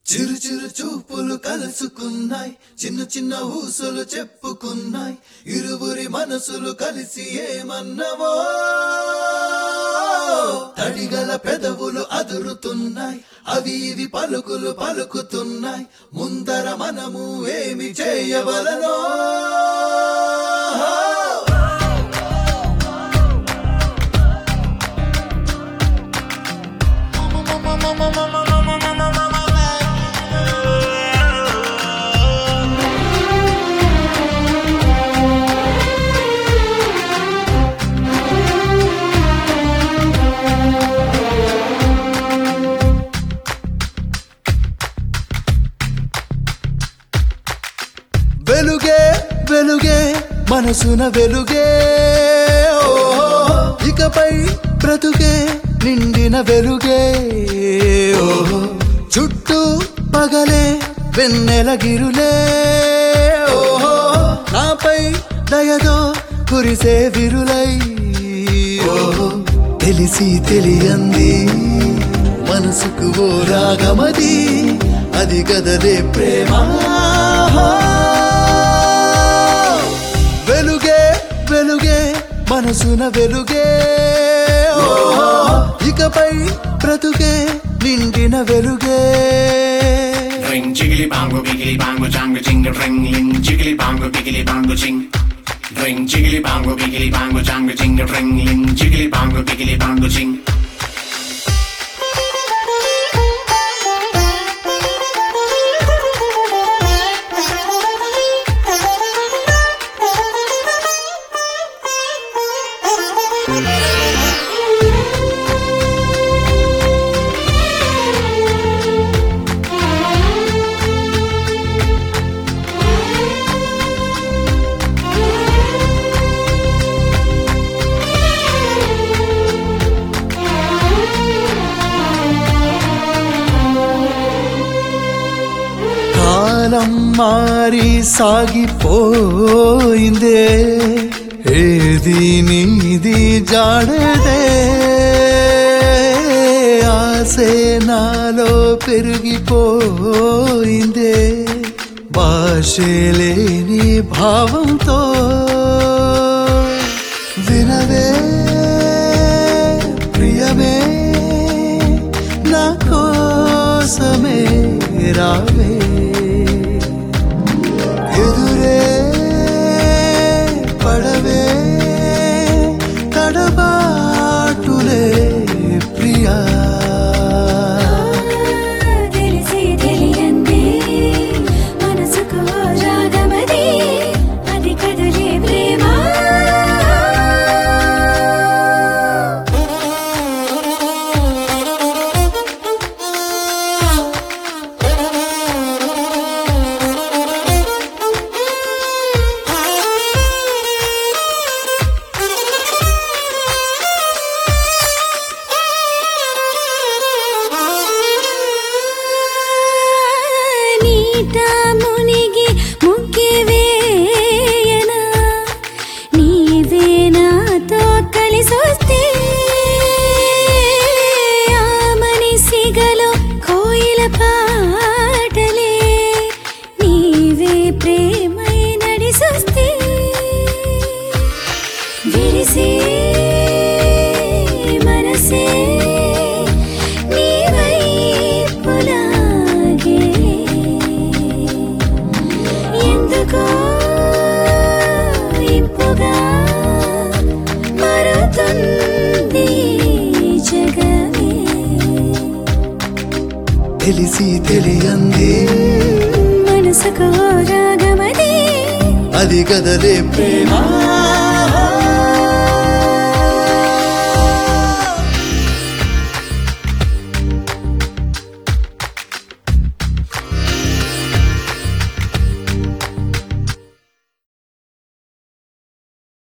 చిరు చిరు చూపులు కలుసుకున్నాయి చిన్న చిన్న ఊసులు చెప్పుకున్నాయి ఇరువురి మనసులు కలిసి ఏమన్నవో తడిగల పెదవులు అదురుతున్నాయి అవి ఇవి పలుకులు పలుకుతున్నాయి ముందర మనము ఏమి చేయవలనో వెలుగే వెలుగే మనసున వెలుగే ఓహో ఇకపై బ్రతుకే నిండిన వెలుగే ఓహో చుట్టూ పగలే వెన్నెల గిరులే ఓహో నాపై దయదో కురిసే విరులై ఓహో తెలిసి తెలియంది మనసుకు ఓ రాగమది అది గదలే ప్రేమ వెలుగే వెలుగే మనసున వెలుగే ఓహో, ఇకపై బ్రతుకే నిండిన వెలుగే Ring jiggly bongo biggly bongo jango jingle ring ling jiggly bongo biggly bongo jing. Ring jiggly bongo biggly bongo jango jingle ring ling jiggly bongo biggly bongo jing. కాలం మారి సాగిపోయిందే ఏది నీది జాడదే ఆసే నాలో పెరిగిపోయిందే భాషే లేని భావంతో వినవే ప్రియమే నా కోసమే రావే ఎదురే పడవే తడబాటులే ప్రియా తెలిసి తెలియంది మనసుకు రాగమది అది కదలే ప్రేమ నీట మునిగి ముగ్గి వేయనా నీవే నాతో కలిసొస్తే ఆమని సిగలో కోయిల పాటలే నీవే ప్రేమై నడిసొస్తే విరిసే మనసే నీ వైపులాగే ఎందుకో ఇంపుగా మరుతుంది జగమే తెలిసి తెలియంది మనసుకు రాగమది అది కదలే ప్రేమ